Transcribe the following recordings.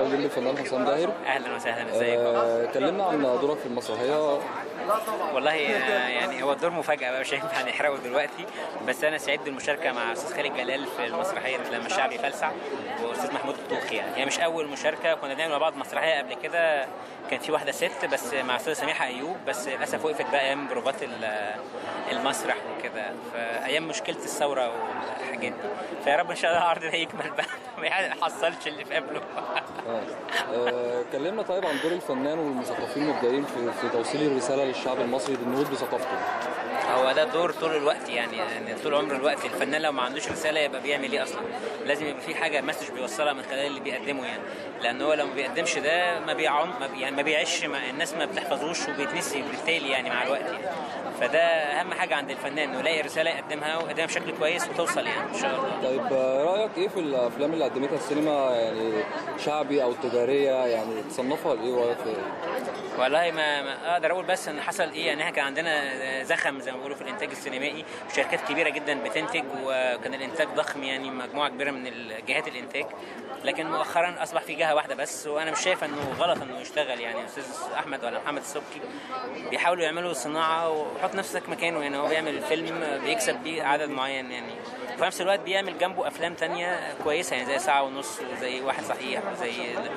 الليمبي الفنان حسام داهر اهلا وسهلا ازيك آه، كلمنا عن دورك في المسرحيه والله آه، يعني هو الدور مفاجاه بقى مش هينفع نحرقه دلوقتي بس انا سعيد بالمشاركه مع استاذ خالد جلال في المسرحيه لما الشعب يفلسع واستاذ محمود الطوخي يعني هي مش اول مشاركه كنا بنعمل مع بعض مسرحيه قبل كده كان في واحده ست بس مع استاذه سميحه ايوب بس للاسف وقفت بقى ايام بروفات ال- المسرح وكده فايام مشكله الثوره والحاجات دي فيا رب ان شاء الله العرض ده يكمل بقى ما يحصلش اللي في قبله آه. آه، كلمنا طيب عن دور الفنان والمثقفين المبدعين في, في توصيل الرساله للشعب المصري بالنهوض بثقافته هو ده دور طول الوقت يعني, يعني طول عمر الوقت الفنان لو ما عندوش رساله يبقى بيعمل ايه اصلا لازم يبقى في حاجه مسج بيوصلها من خلال اللي بيقدمه يعني لان هو لو ما بيقدمش ده ما بيعم ما بي يعني ما بيعيش ما الناس ما بتحفظوش وبيتنسي بالتالي يعني مع الوقت يعني فده اهم حاجه عند الفنان انه يلاقي رساله يقدمها ويقدمها بشكل كويس وتوصل يعني ان شاء الله طيب آه، رايك ايه في الافلام اللي قدمتها السينما يعني شعبي او تجاريه يعني تصنفها لايه رايك في والله ما, ما اقدر اقول بس ان حصل ايه يعني احنا كان عندنا زخم زي ما بيقولوا في الانتاج السينمائي شركات كبيره جدا بتنتج وكان الانتاج ضخم يعني مجموعه كبيره من جهات الانتاج لكن مؤخرا اصبح في جهه واحده بس وانا مش شايف انه غلط انه يشتغل يعني استاذ احمد ولا محمد السبكي بيحاولوا يعملوا صناعه وحط نفسك مكانه يعني هو بيعمل فيلم بيكسب بيه عدد معين يعني في نفس الوقت بيعمل جنبه افلام تانية كويسه يعني زي ساعه ونص وزي واحد صحيح وزي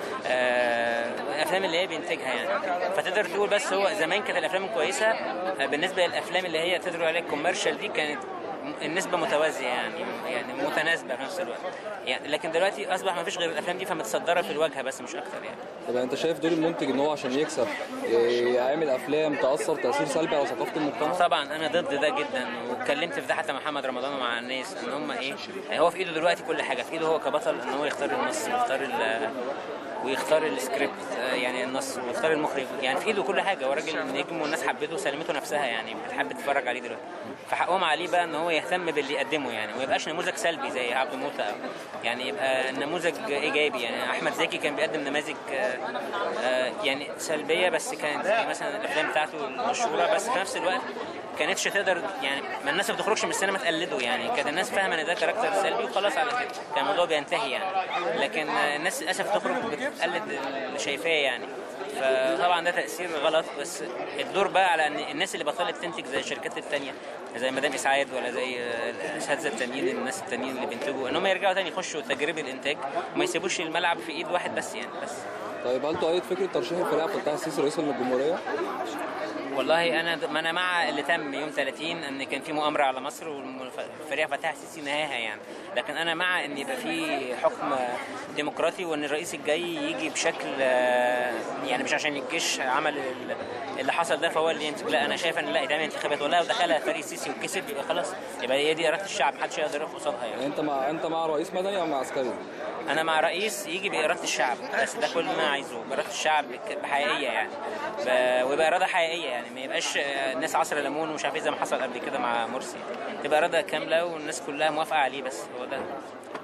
آه، الافلام اللي هي بينتجها يعني فتقدر تقول بس هو زمان كانت الافلام الكويسه آه، بالنسبه للافلام اللي هي تقدر عليها الكوميرشال دي كانت النسبه متوازيه يعني يعني متناسبه في نفس الوقت يعني لكن دلوقتي اصبح ما فيش غير الافلام دي فمتصدره في الواجهه بس مش اكتر يعني طب انت شايف دور المنتج ان هو عشان يكسب إيه، يعمل افلام تاثر تاثير سلبي على ثقافه المجتمع طبعا انا ضد ده جدا واتكلمت في ده حتى مع محمد رمضان ومع الناس ان هم ايه يعني هو في ايده دلوقتي كل حاجه في ايده هو كبطل ان هو يختار النص ويختار ال ويختار السكريبت آه، يعني النص ويختار المخرج يعني في ايده كل حاجه هو راجل نجم والناس حبته وسلمته نفسها يعني بتحب تتفرج عليه دلوقتي فحقهم عليه بقى ان هو يهتم باللي يقدمه يعني وما يبقاش نموذج سلبي زي عبد موته أو يعني يبقى نموذج ايجابي يعني احمد زكي كان بيقدم نماذج آه، آه، يعني سلبيه بس كانت زي مثلا الافلام بتاعته المشهوره بس في نفس الوقت كانتش تقدر يعني ما الناس ما بتخرجش من السينما تقلده يعني كانت الناس فاهمه ان ده كاركتر سلبي وخلاص على كده كان الموضوع بينتهي يعني لكن آه، الناس للاسف تخرج بتقلد اللي شايفاه يعني فطبعا ده تاثير غلط بس الدور بقى على ان الناس اللي بطلت تنتج زي الشركات التانية زي مدام اسعاد ولا زي آه، الاساتذه التانيين الناس التانيين اللي بينتجوا ان هم يرجعوا تاني يخشوا تجربه الانتاج وما يسيبوش الملعب في ايد واحد بس يعني بس طيب هل تؤيد فكره ترشيح الفريق عبد الفتاح السيسي رئيسا للجمهوريه؟ والله انا ما انا مع اللي تم يوم 30 ان كان في مؤامره على مصر والفريق فتح السيسي نهاها يعني لكن انا مع ان يبقى في حكم ديمقراطي وان الرئيس الجاي يجي بشكل آه، يعني مش عشان الجيش عمل ال- اللي حصل ده فهو اللي ينتج لا انا شايف ان لا يتعمل انتخابات والله لو دخلها فريق السيسي وكسب يبقى خلاص يبقى هي دي اراده الشعب محدش يقدر يقف قصادها يعني يعني انت مع انت مع رئيس مدني او مع عسكري؟ انا مع رئيس يجي باراده الشعب بس ده كل اللي انا عايزه باراده الشعب بحقيقيه يعني ب- ويبقى اراده حقيقيه يعني ما يبقاش آه، الناس عصر ليمون ومش عارف ايه زي ما حصل قبل كده مع مرسي تبقى اراده كامله والناس كلها موافقه عليه بس هو ده